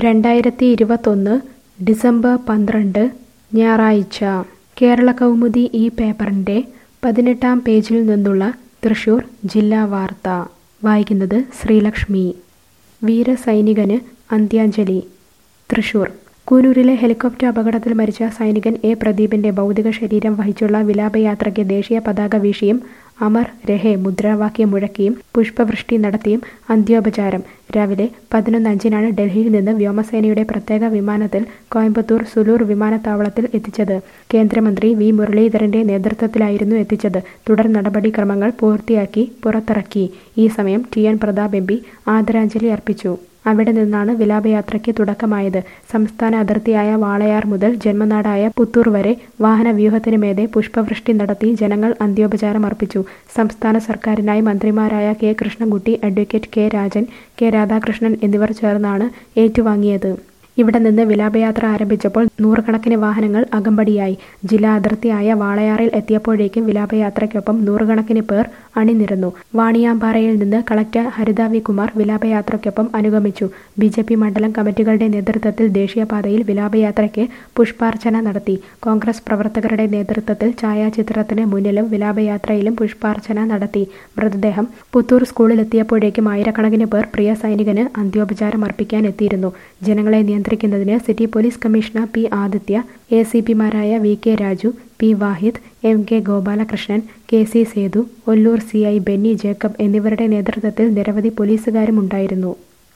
രണ്ടായിരത്തി ഇരുപത്തൊന്ന് ഡിസംബർ പന്ത്രണ്ട് ഞായറാഴ്ച കേരള കൗമുദി ഈ പേപ്പറിൻ്റെ പതിനെട്ടാം പേജിൽ നിന്നുള്ള തൃശൂർ ജില്ലാ വാർത്ത വായിക്കുന്നത് ശ്രീലക്ഷ്മി വീരസൈനികന് അന്ത്യാഞ്ജലി തൃശൂർ കൂനൂരിലെ ഹെലികോപ്റ്റർ അപകടത്തിൽ മരിച്ച സൈനികൻ എ പ്രദീപിന്റെ ഭൗതിക ശരീരം വഹിച്ചുള്ള വിലാപയാത്രയ്ക്ക് ദേശീയ പതാക വീശിയും അമർ രഹെ മുദ്രാവാക്യം മുഴക്കിയും പുഷ്പവൃഷ്ടി നടത്തിയും അന്ത്യോപചാരം രാവിലെ പതിനൊന്ന് അഞ്ചിനാണ് ഡൽഹിയിൽ നിന്ന് വ്യോമസേനയുടെ പ്രത്യേക വിമാനത്തിൽ കോയമ്പത്തൂർ സുലൂർ വിമാനത്താവളത്തിൽ എത്തിച്ചത് കേന്ദ്രമന്ത്രി വി മുരളീധരന്റെ നേതൃത്വത്തിലായിരുന്നു എത്തിച്ചത് തുടർ നടപടിക്രമങ്ങൾ പൂർത്തിയാക്കി പുറത്തിറക്കി ഈ സമയം T N Prathap M P ആദരാഞ്ജലി അർപ്പിച്ചു അവിടെ നിന്നാണ് വിലാപയാത്രയ്ക്ക് തുടക്കമായത് സംസ്ഥാന അതിർത്തിയായ വാളയാർ മുതൽ ജന്മനാടായ പുത്തൂർ വരെ വാഹനവ്യൂഹത്തിന് മേതെ പുഷ്പവൃഷ്ടി നടത്തി ജനങ്ങൾ അന്ത്യോപചാരം അർപ്പിച്ചു സംസ്ഥാന സർക്കാരിനായി മന്ത്രിമാരായ K Krishnankutty advocate K Rajan K Radhakrishnan എന്നിവർ ചേർന്നാണ് ഏറ്റുവാങ്ങിയത് ഇവിടെ നിന്ന് വിലാപയാത്ര ആരംഭിച്ചപ്പോൾ നൂറുകണക്കിന് വാഹനങ്ങൾ അകമ്പടിയായി ജില്ലാ അതിർത്തിയായ വാളയാറിൽ എത്തിയപ്പോഴേക്കും വിലാപയാത്രയ്ക്കൊപ്പം നൂറുകണക്കിന് പേർ അണിനിരന്നു വാണിയാമ്പാറയിൽ നിന്ന് കളക്ടർ ഹരിത വി കുമാർ വിലാപയാത്രയ്ക്കൊപ്പം അനുഗമിച്ചു ബി ജെ പി മണ്ഡലം കമ്മിറ്റികളുടെ നേതൃത്വത്തിൽ ദേശീയപാതയിൽ വിലാപയാത്രയ്ക്ക് പുഷ്പാർച്ചന നടത്തി കോൺഗ്രസ് പ്രവർത്തകരുടെ നേതൃത്വത്തിൽ ഛായാചിത്രത്തിന് മുന്നിലും വിലാപയാത്രയിലും പുഷ്പാർച്ചന നടത്തി മൃതദേഹം പുത്തൂർ സ്കൂളിലെത്തിയപ്പോഴേക്കും ആയിരക്കണക്കിന് പേർ പ്രിയ സൈനികന് അന്ത്യോപചാരം അർപ്പിക്കാൻ എത്തിയിരുന്നു ജനങ്ങളെ നിയന്ത്രിക്കുന്നതിന് city police commissioner P Adithya A C പിമാരായ V K Raju P Vahid M K Gopalakrishnan K C Sethu Ollur C I Benny Jacob എന്നിവരുടെ നേതൃത്വത്തിൽ നിരവധി പോലീസുകാരും ഉണ്ടായിരുന്നു